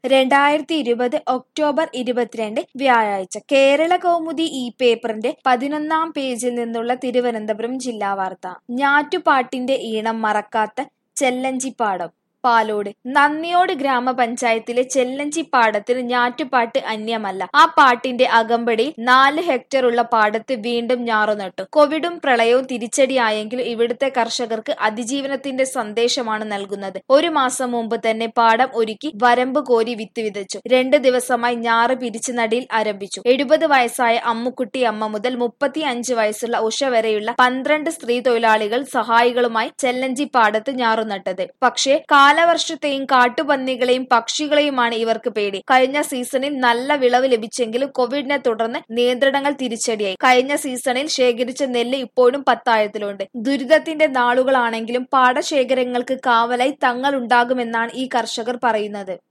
രണ്ടായിരത്തി ഇരുപത് ഒക്ടോബർ ഇരുപത്തിരണ്ട് വ്യാഴാഴ്ച കേരള കൗമുദി ഈ പേപ്പറിന്റെ പതിനൊന്നാം പേജിൽ നിന്നുള്ള തിരുവനന്തപുരം ജില്ലാ വാർത്ത ഞാറ്റുപാട്ടിന്റെ ഈണം മറക്കാത്ത ചെല്ലഞ്ചിപ്പാടം പാലോട് നന്ദിയോട് ഗ്രാമപഞ്ചായത്തിലെ ചെല്ലഞ്ചിപ്പാടത്തിന് ഞാറ്റുപാട്ട് അന്യമല്ല ആ പാട്ടിന്റെ അകമ്പടിയിൽ നാല് ഹെക്ടറുള്ള പാടത്ത് വീണ്ടും ഞാറുനട്ടു കോവിഡും പ്രളയവും തിരിച്ചടിയായെങ്കിലും ഇവിടുത്തെ കർഷകർക്ക് അതിജീവനത്തിന്റെ സന്ദേശമാണ് നൽകുന്നത് ഒരു മാസം മുമ്പ് തന്നെ പാടം ഒരുക്കി വരമ്പ് കോരി വിത്ത് വിതച്ചു രണ്ട് ദിവസമായി ഞാറ് പിരിച്ചു നടിയിൽ ആരംഭിച്ചു എഴുപത് വയസ്സായ അമ്മുക്കുട്ടി അമ്മ മുതൽ മുപ്പത്തി അഞ്ച് വയസ്സുള്ള ഉഷ വരെയുള്ള പന്ത്രണ്ട് സ്ത്രീ തൊഴിലാളികൾ സഹായികളുമായി ചെല്ലഞ്ചി പാടത്ത് ഞാറുനട്ടത് പക്ഷേ കാലവർഷത്തെയും കാട്ടുപന്നികളെയും പക്ഷികളെയുമാണ് ഇവർക്ക് പേടി കഴിഞ്ഞ സീസണിൽ നല്ല വിളവ് ലഭിച്ചെങ്കിലും കോവിഡിനെ തുടർന്ന് നിയന്ത്രണങ്ങൾ തിരിച്ചടിയായി കഴിഞ്ഞ സീസണിൽ ശേഖരിച്ച നെല്ല് ഇപ്പോഴും പത്തായത്തിലുണ്ട് ദുരിതത്തിന്റെ നാളുകളാണെങ്കിലും പാടശേഖരങ്ങൾക്ക് കാവലായി തങ്ങളുണ്ടാകുമെന്നാണ് ഈ കർഷകർ പറയുന്നത്